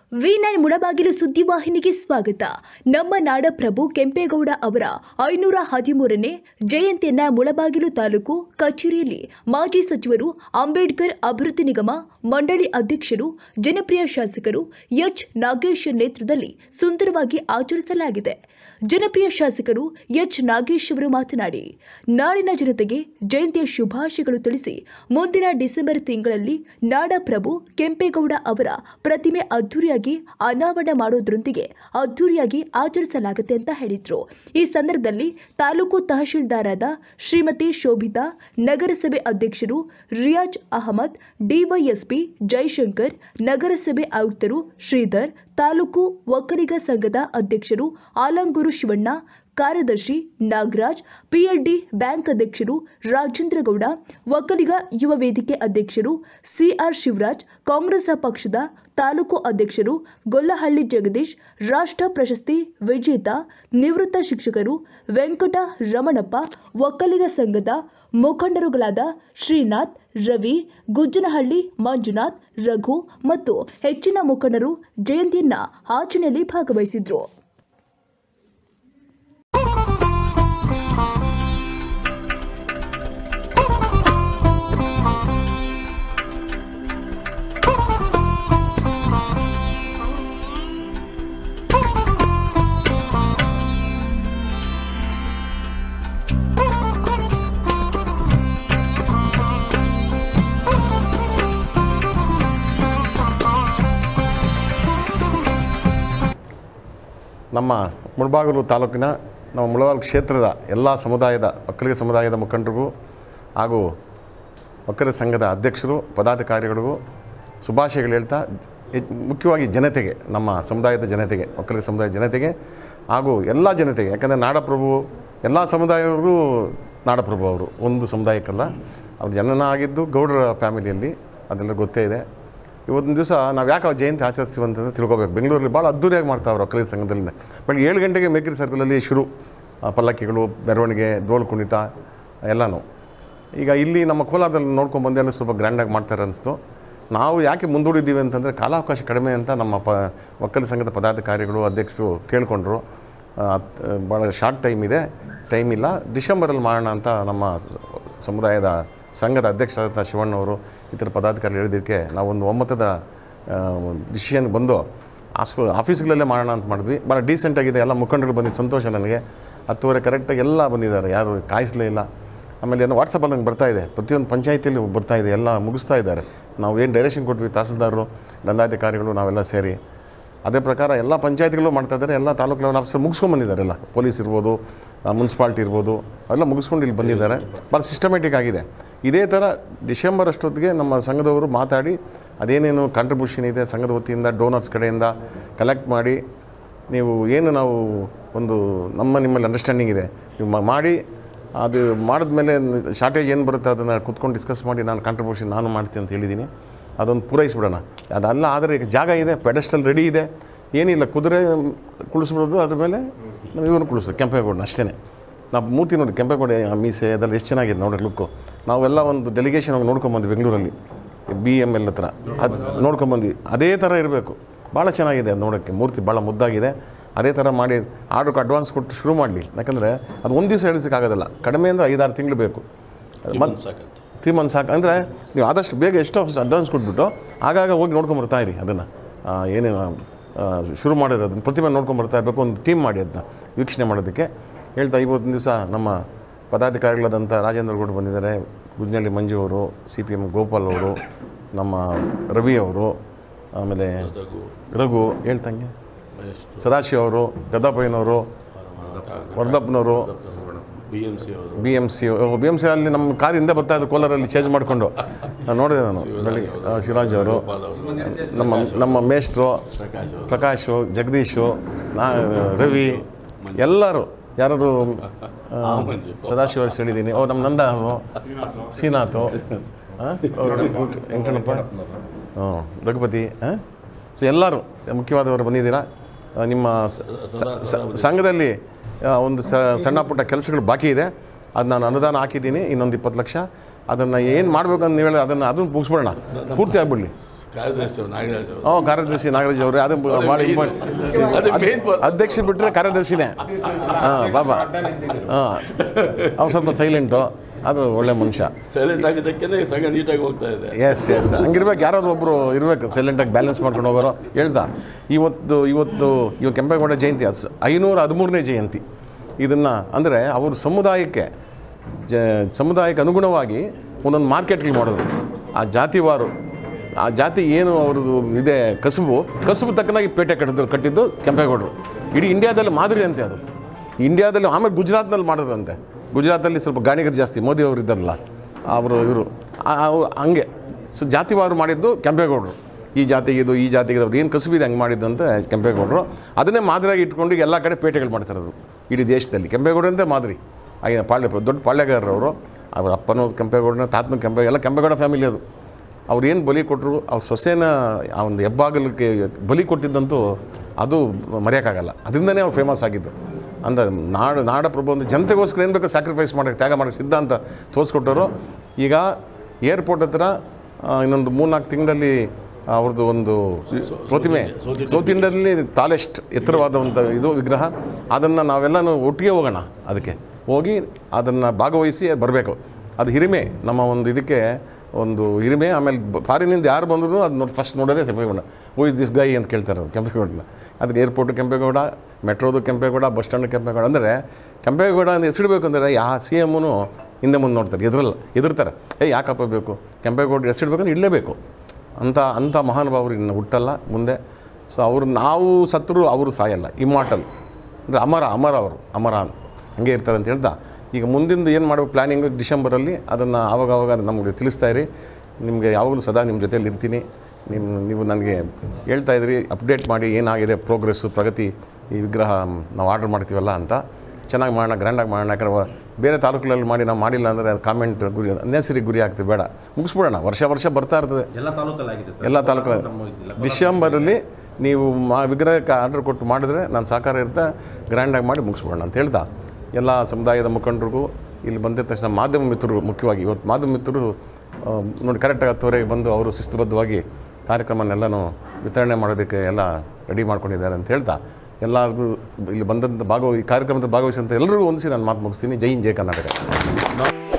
V nine Mulbagal ಸುದ್ದಿವಾಹಿನಿಗೆ ಸ್ವಾಗತ ನಮ್ಮ ನಾಡಪ್ರಭು ಕೆಂಪೇಗೌಡ ಅವರ ಐನೂರ ಹದಿಮೂರನೇ ಜಯಂತಿಯನ್ನ ಮುಳಬಾಗಿಲು ತಾಲೂಕು ಕಚೇರಿಯಲ್ಲಿ ಮಾಜಿ ಸಚಿವರು ಅಂಬೇಡ್ಕರ್ ಅಭಿವೃದ್ಧಿ ನಿಗಮ ಮಂಡಳಿ ಅಧ್ಯಕ್ಷರು ಜನಪ್ರಿಯ ಶಾಸಕರು ಎಚ್ ನಾಗೇಶ್ ನೇತೃತ್ವದಲ್ಲಿ ಸುಂದರವಾಗಿ ಆಚರಿಸಲಾಗಿದೆ ಜನಪ್ರಿಯ ಶಾಸಕರು ಎಚ್ ನಾಗೇಶ್ ಅವರು ಮಾತನಾಡಿ ನಾಡಿನ ಜನತೆಗೆ ಜಯಂತಿಯ ಶುಭಾಶಯಗಳು ತಿಳಿಸಿ ಮುಂದಿನ ಡಿಸೆಂಬರ್ ತಿಂಗಳಲ್ಲಿ ನಾಡಪ್ರಭು ಕೆಂಪೇಗೌಡ ಅವರ ಪ್ರತಿಮೆ ಅದ್ದೂರಿಯಾಗಿ ಅನಾವರಣ ಮಾಡೋದ್ರೊಂದಿಗೆ ಅದ್ದೂರಿಯಾಗಿ ಆಚರಿಸಲಾಗುತ್ತೆ ಅಂತ ಹೇಳಿದ್ರು ಈ ಸಂದರ್ಭದಲ್ಲಿ ತಾಲೂಕು ತಹಶೀಲ್ದಾರಾದ ಶ್ರೀಮತಿ ಶೋಭಿತಾ ನಗರಸಭೆ ಅಧ್ಯಕ್ಷರು ರಿಯಾಜ್ ಅಹಮದ್ ಡಿವೈಎಸ್ಪಿ ಜೈಶಂಕರ್ ನಗರಸಭೆ ಆಯುಕ್ತರು ಶ್ರೀಧರ್ ತಾಲೂಕು ಒಕ್ಕಲಿಗ ಸಂಘದ ಅಧ್ಯಕ್ಷರು ಆಲಂಗೂರು ಶಿವಣ್ಣ ಕಾರ್ಯದರ್ಶಿ ನಾಗರಾಜ್ ಪಿಎಲ್ಡಿ ಬ್ಯಾಂಕ್ ಅಧ್ಯಕ್ಷರು ರಾಜೇಂದ್ರಗೌಡ ಒಕ್ಕಲಿಗ ಯುವ ವೇದಿಕೆ ಅಧ್ಯಕ್ಷರು ಸಿಆರ್ ಶಿವರಾಜ್ ಕಾಂಗ್ರೆಸ್ ಪಕ್ಷದ ತಾಲೂಕು ಅಧ್ಯಕ್ಷರು ಗೊಲ್ಲಹಳ್ಳಿ ಜಗದೀಶ್ ರಾಷ್ಟ್ರ ಪ್ರಶಸ್ತಿ ವಿಜೇತ ನಿವೃತ್ತ ಶಿಕ್ಷಕರು ವೆಂಕಟ ರಮಣಪ್ಪ ಒಕ್ಕಲಿಗ ಸಂಘದ ಮುಖಂಡರುಗಳಾದ ಶ್ರೀನಾಥ್ ರವಿ ಗುಜ್ಜನಹಳ್ಳಿ ಮಂಜುನಾಥ್ ರಘು ಮತ್ತು ಹೆಚ್ಚಿನ ಮುಖಂಡರು ಜಯಂತಿಯನ್ನ ಆಚರಣೆಯಲ್ಲಿ ಭಾಗವಹಿಸಿದ್ರು ನಮ್ಮ ಮುಳಬಾಗಿಲು ತಾಲೂಕಿನ ನಮ್ಮ ಮುಳಬಾಗಿಲು ಕ್ಷೇತ್ರದ ಎಲ್ಲ ಸಮುದಾಯದ ಒಕ್ಕಲಿಗ ಸಮುದಾಯದ ಮುಖಂಡರಿಗೂ ಹಾಗೂ ಒಕ್ಕಲಿಗ ಸಂಘದ ಅಧ್ಯಕ್ಷರು ಪದಾಧಿಕಾರಿಗಳಿಗೂ ಶುಭಾಶಯಗಳು ಹೇಳ್ತಾ ಹೆಚ್- ಮುಖ್ಯವಾಗಿ ಜನತೆಗೆ ನಮ್ಮ ಸಮುದಾಯದ ಜನತೆಗೆ ಒಕ್ಕಲಿಗ ಸಮುದಾಯದ ಜನತೆಗೆ ಹಾಗೂ ಎಲ್ಲ ಜನತೆಗೆ ಯಾಕಂದರೆ ನಾಡಪ್ರಭು ಎಲ್ಲ ಸಮುದಾಯವರು ನಾಡಪ್ರಭು ಅವರು ಒಂದು ಸಮುದಾಯಕ್ಕಲ್ಲ ಅವ್ರ ಜನನ ಆಗಿದ್ದು ಗೌಡರ ಫ್ಯಾಮಿಲಿಯಲ್ಲಿ ಅದೆಲ್ಲ ಗೊತ್ತೇ ಇದೆ ಇವತ್ತಿನ ದಿವಸ ನಾವು ಯಾಕೆ ಆ ಜಯಂತಿ ಆಚರಿಸ್ತೀವಿ ಅಂತಂದ್ರೆ ತಿಳ್ಕೊಬೇಕು ಬೆಂಗಳೂರಲ್ಲಿ ಭಾಳ ಅದ್ದೂರಿಯಾಗಿ ಮಾಡ್ತಾವ್ರು ಒಕ್ಕಲಿಗ ಸಂಘದಲ್ಲಿ ಬೆಳಗ್ಗೆ ಏಳು ಗಂಟೆಗೆ ಮೇಕರಿ ಸರ್ಕಲಲ್ಲಿ ಶುರು ಆ, ಪಲ್ಲಕ್ಕಿಗಳು ಮೆರವಣಿಗೆ ಡೋಲು ಕುಣಿತ ಎಲ್ಲನೂ ಈಗ ಇಲ್ಲಿ ನಮ್ಮ ಕೋಲಾರದಲ್ಲಿ ನೋಡ್ಕೊಂಡು ಬಂದೆ ಅಂದ್ರೆ ಸ್ವಲ್ಪ ಗ್ರ್ಯಾಂಡಾಗಿ ಮಾಡ್ತಾರೆ ಅನಿಸ್ತು ನಾವು ಯಾಕೆ ಮುಂದೂಡಿದ್ದೀವಿ ಅಂತಂದರೆ ಕಾಲಾವಕಾಶ ಕಡಿಮೆ ಅಂತ ನಮ್ಮ ಪ ಒಕ್ಕಲಿಗ ಸಂಘದ ಪದಾಧಿಕಾರಿಗಳು ಅಧ್ಯಕ್ಷರು ಕೇಳಿಕೊಂಡ್ರು ಭಾಳ ಶಾರ್ಟ್ ಟೈಮ್ ಇದೆ ಟೈಮ್ ಇಲ್ಲ ಡಿಸೆಂಬರಲ್ಲಿ ಮಾಡೋಣ ಅಂತ ನಮ್ಮ ಸ- ಸಮುದಾಯದ ಸಂಘದ ಅಧ್ಯಕ್ಷರಾದಂಥ ಶಿವಣ್ಣವರು ಇತರ ಪದಾಧಿಕಾರಿ ಹೇಳಿದ್ದಕ್ಕೆ ನಾವು ಒಂದು ಒಮ್ಮತದ ಡಿಸಿಷನ್ ಬಂದು ಆಸ್ಪ ಆಫೀಸ್ಗಳಲ್ಲೇ ಮಾಡೋಣ ಅಂತ ಮಾಡಿದ್ವಿ ಭಾಳ ಡೀಸೆಂಟಾಗಿದೆ ಎಲ್ಲ ಮುಖಂಡರು ಬಂದಿದ್ದು ಸಂತೋಷ ನನಗೆ ಹತ್ತುವರೆ ಕರೆಕ್ಟಾಗಿ ಎಲ್ಲ ಬಂದಿದ್ದಾರೆ ಯಾರು ಕಾಯಿಸಲೇ ಇಲ್ಲ ಆಮೇಲೆ ಏನೋ ವಾಟ್ಸಪ್ಪಲ್ಲಿ ನಂಗೆ ಬರ್ತಾ ಇದೆ ಪ್ರತಿಯೊಂದು ಪಂಚಾಯತಿಯಲ್ಲಿ ಬರ್ತಾ ಇದೆ ಎಲ್ಲ ಮುಗಿಸ್ತಾ ಇದ್ದಾರೆ ನಾವು ಏನು ಡೈರೆಕ್ಷನ್ ಕೊಟ್ವಿ ತಹಸೀಲ್ದಾರರು ದಂಡಾಧಿಕಾರಿಗಳು ನಾವೆಲ್ಲ ಸೇರಿ ಅದೇ ಪ್ರಕಾರ ಎಲ್ಲ ಪಂಚಾಯತಿಗಳು ಮಾಡ್ತಾ ಇದ್ದಾರೆ ಎಲ್ಲ ತಾಲೂಕು ಲೆವೆಲ್ ಆಫೀಸರ್ ಮುಗಿಸ್ಕೊಂಡು ಬಂದಿದ್ದಾರೆ ಎಲ್ಲ ಪೊಲೀಸ್ ಇರ್ಬೋದು ಮುನ್ಸಿಪಾಲ್ಟಿ ಇರ್ಬೋದು ಎಲ್ಲ ಮುಗಿಸ್ಕೊಂಡು ಇಲ್ಲಿ ಬಂದಿದ್ದಾರೆ ಭಾಳ ಸಿಸ್ಟಮೆಟಿಕ್ ಆಗಿದೆ ಇದೇ ಥರ ಡಿಸೆಂಬರ್ ಅಷ್ಟೊತ್ತಿಗೆ ನಮ್ಮ ಸಂಘದವರು ಮಾತಾಡಿ ಅದೇನೇನು ಕಾಂಟ್ರಿಬ್ಯೂಷನ್ ಇದೆ ಸಂಘದ ವತಿಯಿಂದ ಡೋನರ್ಸ್ ಕಡೆಯಿಂದ ಕಲೆಕ್ಟ್ ಮಾಡಿ ನೀವು ಏನು ನಾವು ಒಂದು ನಮ್ಮ ನಿಮ್ಮಲ್ಲಿ ಅಂಡರ್ಸ್ಟ್ಯಾಂಡಿಂಗ್ ಇದೆ ನೀವು ಮಾ- ಮಾಡಿ ಅದು ಮಾಡಿದ್ಮೇಲೆ ಶಾರ್ಟೇಜ್ ಏನು ಬರುತ್ತೆ ಅದನ್ನು ಕುತ್ಕೊಂಡು ಡಿಸ್ಕಸ್ ಮಾಡಿ ನಾನು ಕಾಂಟ್ರಿಬ್ಯೂಷನ್ ನಾನು ಮಾಡ್ತೀನಿ ಅಂತ ಹೇಳಿದ್ದೀನಿ ಅದೊಂದು ಪೂರೈಸ್ಬಿಡೋಣ ಅದಲ್ಲ ಆದರೆ ಈಗ ಜಾಗ ಇದೆ ಪೆಡಸ್ಟಲ್ ರೆಡಿ ಇದೆ ಏನಿಲ್ಲ ಕುದುರೆ ಕುಳಿಸ್ಬಿಡೋದು ಅದ್ರ ಮೇಲೆ ನಾವು ಇವ್ರನ್ನ ಕುಳಿಸೋದು ಕೆಂಪೇಗೌಡನ ಅಷ್ಟೇ ನಾವು ಮೂರ್ತಿ ನೋಡಿ ಕೆಂಪೇಗೌಡ ಆ ಮೀಸೆ ಅದೆಲ್ಲ ಎಷ್ಟು ಚೆನ್ನಾಗಿದೆ ನೋಡೋಕೆ ಲುಕ್ಕು ನಾವೆಲ್ಲ ಒಂದು ಡೆಲಿಗೇಷನ್ ಹೋಗಿ ನೋಡ್ಕೊಂಬಂದ್ವಿ ಬೆಂಗಳೂರಲ್ಲಿ ಬಿ ಎಮ್ ಎಲ್ ಹತ್ರ ಅದು ನೋಡ್ಕೊಂಬಂದ್ವಿ ಅದೇ ಥರ ಇರಬೇಕು ಭಾಳ ಚೆನ್ನಾಗಿದೆ ಅದು ನೋಡೋಕ್ಕೆ ಮೂರ್ತಿ ಭಾಳ ಮುದ್ದಾಗಿದೆ ಅದೇ ಥರ ಮಾಡಿ ಆರ್ಡ್ರಿಗೆ ಅಡ್ವಾನ್ಸ್ ಕೊಟ್ಟು ಶುರು ಮಾಡಲಿ ಯಾಕಂದರೆ ಅದು ಒಂದು ದಿವಸ ಎಳಿಸೋಕ್ಕಾಗೋದಿಲ್ಲ ಕಡಿಮೆ ಅಂದರೆ ಐದಾರು ತಿಂಗಳು ಬೇಕು ಮತ್ತು ತ್ರೀ ಮಂತ್ಸ್ ಸಾಕು ಅಂದರೆ ನೀವು ಆದಷ್ಟು ಬೇಗ ಎಷ್ಟೋ ಅಡ್ವಾನ್ಸ್ ಕೊಟ್ಬಿಟ್ಟು ಆಗಾಗ ಹೋಗಿ ನೋಡ್ಕೊಂಬರ್ತಾ ಇರಿ ಅದನ್ನು ಏನೇನು ಆ, ಶುರು ಮಾಡೋದು ಅದನ್ನು ಪ್ರತಿಮೆ ನೋಡ್ಕೊಂಬರ್ತಾ ಇರಬೇಕು ಒಂದು ಟೀಮ್ ಮಾಡಿ ಅದನ್ನ ವೀಕ್ಷಣೆ ಮಾಡೋದಕ್ಕೆ ಹೇಳ್ತಾ ಇವತ್ತಿನ ದಿವಸ ನಮ್ಮ ಪದಾಧಿಕಾರಿಗಳಾದಂಥ ರಾಜೇಂದ್ರ ಗೌಡ ಬಂದಿದ್ದಾರೆ ಗುಜ್ನಳ್ಳಿ ಮಂಜು ಅವರು ಸಿ ಪಿ ಎಮ್ ಗೋಪಾಲ್ ಅವರು ನಮ್ಮ ರವಿ ಅವರು ಆಮೇಲೆ ರಘು ಹೇಳ್ತಂಗೆ ಸದಾಶಿವ ಅವರು ಗದ್ದಾಪಯ್ಯನವರು ವರ್ಧಪ್ಪನವರು ಬಿ ಎಮ್ ಸಿ ಅವರು B M C B M C ಅಲ್ಲಿ ನಮ್ಮ ಕಾರ್ ಹಿಂದೆ ಬರ್ತಾ ಇದ್ದು ಕೋಲಾರಲ್ಲಿ ಚೇಂಜ್ ಮಾಡಿಕೊಂಡು ನಾನು ನೋಡಿದೆ ನಾನು ಬೆಳಿಗ್ಗೆ ಆ, ಶಿವರಾಜ್ ಅವರು ನಮ್ಮ ನಮ್ಮ ಮೇಷ್ಟ್ರು ಪ್ರಕಾಶ್ ಅವರು ಪ್ರಕಾಶು ಜಗದೀಶು ನಾ ರವಿ ಎಲ್ಲರೂ ಯಾರು ಮಂಜು. ಸದಾಶಿವ ಹೇಳಿದ್ದೀನಿ ಓ ನಮ್ಮ ನಂದ ಅವರು ಶ್ರೀನಾಥು ಹಾಂ ವೆಂಕಟಣ್ಣಪ್ಪ ಹ್ಞೂ ರಘುಪತಿ ಹಾಂ ಸೊ ಎಲ್ಲರೂ ಮುಖ್ಯವಾದವರು ಬಂದಿದ್ದೀರಾ ಆ, ನಿಮ್ಮ ಸ- ಸ- ಸ- ಸಂಘದಲ್ಲಿ ಆ, ಒಂದು ಸ ಸಣ್ಣ ಪುಟ್ಟ ಕೆಲಸಗಳು ಬಾಕಿ ಇದೆ ಅದು ನಾನು ಅನುದಾನ ಹಾಕಿದ್ದೀನಿ ಇನ್ನೊಂದು ಇಪ್ಪತ್ತು ಲಕ್ಷ ಅದನ್ನು ಏನು ಮಾಡಬೇಕು ಅಂತ ನೀವು ಹೇಳಿ ಅದನ್ನು ಅದನ್ನು ಮುಗಿಸ್ಬಿಡೋಣ ಪೂರ್ತಿ ಆಗ್ಬಿಡಲಿ ಕಾರ್ಯದರ್ಶಿ ಅವರು ನಾಗರಾಜ್ ಅವರು ಹ್ಞೂ ಕಾರ್ಯದರ್ಶಿ ನಾಗರಾಜ್ ಅವರು ಅದು ಭಾಳ ಅದು ಇಂಪಾರ್ಟೆಂಟ್ main person. ಅಧ್ಯಕ್ಷ ಬಿಟ್ಟರೆ ಕಾರ್ಯದರ್ಶಿನೇ ಹಾಂ ಬಾಬಾ ಹಾಂ ಅವ್ನು ಸ್ವಲ್ಪ ಸೈಲೆಂಟು ಅದು ಒಳ್ಳೆ ಮನುಷ್ಯ ಸೈಲೆಂಟ್ ಆಗಿದ್ದಕ್ಕೆ ಸಂಘ ನೀಟಾಗಿ ಹೋಗ್ತಾ ಇದೆ ಎಸ್ ಎಸ್ ಹಂಗಿರ್ಬೇಕು ಯಾರಾದ್ರೂ ಒಬ್ಬರು ಇರಬೇಕು ಸೈಲೆಂಟಾಗಿ ಬ್ಯಾಲೆನ್ಸ್ ಮಾಡ್ಕೊಂಡು ಹೋಗೋರು ಹೇಳ್ದ ಇವತ್ತು ಇವತ್ತು ಇವಾಗ ಕೆಂಪೇಗೌಡ ಜಯಂತಿ ಅದು ಸ- ಐನೂರ ಹದಿಮೂರನೇ ಜಯಂತಿ ಇದನ್ನು ಅಂದರೆ ಅವರು ಸಮುದಾಯಕ್ಕೆ ಜ ಸಮುದಾಯಕ್ಕೆ ಅನುಗುಣವಾಗಿ ಒಂದೊಂದು ಮಾರ್ಕೆಟ್ಗಳು ಮಾಡಿದ್ರು ಆ ಜಾತಿವಾರು ಆ ಜಾತಿ ಏನು ಅವ್ರದ್ದು ಇದೆ ಕಸುಬು ಕಸುಬು ತಕ್ಕನಾಗಿ ಪೇಟೆ ಕಟ್ಟಿದ್ದು ಕಟ್ಟಿದ್ದು ಕೆಂಪೇಗೌಡರು ಇಡೀ ಇಂಡಿಯಾದಲ್ಲಿ ಮಾದರಿ ಅಂತೆ ಅದು ಇಂಡಿಯಾದಲ್ಲಿ ಆಮೇಲೆ ಗುಜರಾತ್ನಲ್ಲಿ ಮಾಡೋದಂತೆ ಗುಜರಾತಲ್ಲಿ ಸ್ವಲ್ಪ ಗಾಣಿಗರು ಜಾಸ್ತಿ ಮೋದಿ ಅವರು ಇದ್ದಾರಲ್ಲ ಅವರು ಇವರು ಹಂಗೆ ಸೊ ಜಾತಿವಾರು ಮಾಡಿದ್ದು ಕೆಂಪೇಗೌಡರು ಈ ಜಾತಿಗೆ ಇದು ಈ ಜಾತಿಗೆ ಇದು ಏನು ಕಸುಬಿದೆ ಹಂಗೆ ಮಾಡಿದ್ದು ಅಂತ ಕೆಂಪೇಗೌಡರು ಅದನ್ನೇ ಮಾದರಿಯಾಗಿ ಇಟ್ಕೊಂಡು ಈಗ ಎಲ್ಲ ಕಡೆ ಪೇಟೆಗಳು ಮಾಡ್ತಿರೋದು ಇಡೀ ದೇಶದಲ್ಲಿ ಕೆಂಪೇಗೌಡರಂತೆ ಮಾದರಿ ಆಗ ಪಾಳ್ಯ ದೊಡ್ಡ ಪಾಳ್ಯಗಾರರು ಅವರು ಅವ್ರ ಅಪ್ಪನೂ ಕೆಂಪೇಗೌಡನ ತಾತನೂ ಕೆಂಪೆ ಎಲ್ಲ ಕೆಂಪೇಗೌಡ ಫ್ಯಾಮಿಲಿ ಅದು ಅವ್ರು ಏನು ಬಲಿ ಕೊಟ್ಟರು ಅವ್ರ ಸೊಸೆನ ಆ ಒಂದು ಹೆಬ್ಬಾಗಲಿಗೆ ಬಲಿ ಕೊಟ್ಟಿದ್ದಂತೂ ಅದು ಮರೆಯೋಕ್ಕಾಗಲ್ಲ ಅದರಿಂದನೇ ಅವ್ರು ಫೇಮಸ್ ಆಗಿದ್ದು ಅಂದ ನಾಡು ನಾಡ ಪ್ರಭು ಒಂದು ಜನತೆಗೋಸ್ಕರ ಏನು ಬೇಕೋ ಸ್ಯಾಕ್ರಿಫೈಸ್ ಮಾಡೋಕ್ಕೆ ತ್ಯಾಗ ಮಾಡೋಕ್ಕೆ ಸಿದ್ಧ ಅಂತ ತೋರಿಸ್ಕೊಟ್ಟರು ಈಗ ಏರ್ಪೋರ್ಟ್ ಹತ್ರ ಆ, ಇನ್ನೊಂದು ಮೂರ್ನಾಲ್ಕು ತಿಂಗಳಲ್ಲಿ ಅವ್ರದ್ದು ಒಂದು ಪ್ರತಿಮೆ ಸೌತ್ ಇಂಡಿಯಾದಲ್ಲಿ ತಾಲೆಸ್ಟ್ ಎತ್ತರವಾದ ಒಂದು ಇದು ವಿಗ್ರಹ ಅದನ್ನು ನಾವೆಲ್ಲನೂ ಒಟ್ಟಿಗೆ ಹೋಗೋಣ ಅದಕ್ಕೆ ಹೋಗಿ ಅದನ್ನು ಭಾಗವಹಿಸಿ ಬರಬೇಕು ಅದು ಹಿರಿಮೆ ನಮ್ಮ ಒಂದು ಇದಕ್ಕೆ ಒಂದು ಹಿರಿಮೆ ಆಮೇಲೆ ಫಾರಿನಿಂದ ಯಾರು ಬಂದ್ರು ಅದು ನೋಡಿ ಫಸ್ಟ್ ನೋಡೋದೇ Kempegowda who is this guy ಅಂತ ಕೇಳ್ತಾರೆ ಅವ್ರು ಕೆಂಪೇಗೌಡನ ಅದಕ್ಕೆ ಏರ್ಪೋರ್ಟ್ ಕೆಂಪೇಗೌಡ ಮೆಟ್ರೋದು ಕೆಂಪೇಗೌಡ ಬಸ್ ಸ್ಟ್ಯಾಂಡ್ ಕೆಂಪೇಗೌಡ ಅಂದರೆ ಕೆಂಪೇಗೌಡ ಅಂತ ಹೆಸರಿಡಬೇಕು ಅಂದರೆ ಯಾವ ಸಿ ಎಮ್ಮನು ಹಿಂದೆ ಮುಂದೆ ನೋಡ್ತಾರೆ ಎದುರಲ್ಲ ಎದುರ್ತಾರೆ ಏ ಯಾಕಪ್ಪ ಬೇಕು ಕೆಂಪೇಗೌಡ ಹೆಸರಿಡ್ಬೇಕಂದ್ರೆ ಇಡಲೇಬೇಕು ಅಂಥ ಅಂಥ ಮಹಾನುಭಾವರು ಇನ್ನು ಹುಟ್ಟಲ್ಲ ಮುಂದೆ ಸೊ ಅವರು ನಾವು ಸತ್ತರು ಅವರು ಸಾಯಲ್ಲ ಇಮ್ಮಾಟಲ್ ಅಂದರೆ ಅಮರ ಅಮರ ಅವರು ಅಮರ ಅಂತ ಹಂಗೆ ಇರ್ತಾರೆ ಅಂತ ಹೇಳ್ತಾ ಈಗ ಮುಂದಿಂದು ಏನು ಮಾಡಬೇಕು ಪ್ಲ್ಯಾನಿಂಗು ಡಿಸೆಂಬರಲ್ಲಿ ಅದನ್ನು ಆವಾಗ ಆವಾಗ ಅದು ನಮಗೆ ತಿಳಿಸ್ತಾ ಇರಿ ನಿಮಗೆ ಯಾವಾಗಲೂ ಸದಾ ನಿಮ್ಮ ಜೊತೆಲಿ ಇರ್ತೀನಿ ನಿಮ್ಮ ನೀವು ನನಗೆ ಹೇಳ್ತಾ ಇದ್ರಿ ಅಪ್ಡೇಟ್ ಮಾಡಿ ಏನಾಗಿದೆ ಪ್ರೋಗ್ರೆಸ್ಸು ಪ್ರಗತಿ ಈ ವಿಗ್ರಹ ನಾವು ಆರ್ಡರ್ ಮಾಡ್ತೀವಲ್ಲ ಅಂತ ಚೆನ್ನಾಗಿ ಮಾಡೋಣ ಗ್ರ್ಯಾಂಡಾಗಿ ಮಾಡೋಣ ಯಾಕಂದ್ರೆ ಬೇರೆ ತಾಲೂಕುಗಳಲ್ಲಿ ಮಾಡಿ ನಾವು ಮಾಡಿಲ್ಲ ಅಂದರೆ ಕಾಮೆಂಟ್ ಗುರಿ ಅನ್ನೆಸರಿ ಗುರಿ ಆಗ್ತದೆ ಬೇಡ ಮುಗಿಸ್ಬಿಡೋಣ ವರ್ಷ ವರ್ಷ ಬರ್ತಾ ಇರ್ತದೆ ಎಲ್ಲ ತಾಲೂಕಲ್ಲಾಗಿದೆ ಸರ್ ಎಲ್ಲ ತಾಲೂಕಲ್ಲಿ ಡಿಸೆಂಬರಲ್ಲಿ ನೀವು ಮಾ ವಿಗ್ರಹಕ್ಕೆ ಆರ್ಡರ್ ಕೊಟ್ಟು ಮಾಡಿದ್ರೆ ನಾನು ಸಹಕಾರ ಇರ್ತಾ ಗ್ರ್ಯಾಂಡಾಗಿ ಮಾಡಿ ಮುಗಿಸ್ಬಿಡೋಣ ಅಂತ ಹೇಳ್ತಾ ಎಲ್ಲ ಸಮುದಾಯದ ಮುಖಂಡರಿಗೂ ಇಲ್ಲಿ ಬಂದಿದ ತಕ್ಷಣ ಮಾಧ್ಯಮ ಮಿತ್ರರು ಮುಖ್ಯವಾಗಿ ಇವತ್ತು ಮಾಧ್ಯಮ ಮಿತ್ರರು ಆ, ನೋಡಿ ಕರೆಕ್ಟಾಗಿ ಹತ್ತುವರೆಗೆ ಬಂದು ಅವರು ಶಿಸ್ತುಬದ್ಧವಾಗಿ ಕಾರ್ಯಕ್ರಮನೆಲ್ಲನೂ ವಿತರಣೆ ಮಾಡೋದಕ್ಕೆ ಎಲ್ಲ ರೆಡಿ ಮಾಡ್ಕೊಂಡಿದ್ದಾರೆ ಅಂತ ಹೇಳ್ತಾ ಎಲ್ಲರಿಗೂ ಇಲ್ಲಿ ಬಂದಂಥ ಭಾಗವ ಈ ಕಾರ್ಯಕ್ರಮದ ಭಾಗವಹಿಸಿದಂಥ ಎಲ್ಲರಿಗೂ ಹೊಂದಿಸಿ ನಾನು ಮಾತು ಮುಗಿಸ್ತೀನಿ ಜೈ ಹಿಂದ್ ಜೈ ಕರ್ನಾಟಕ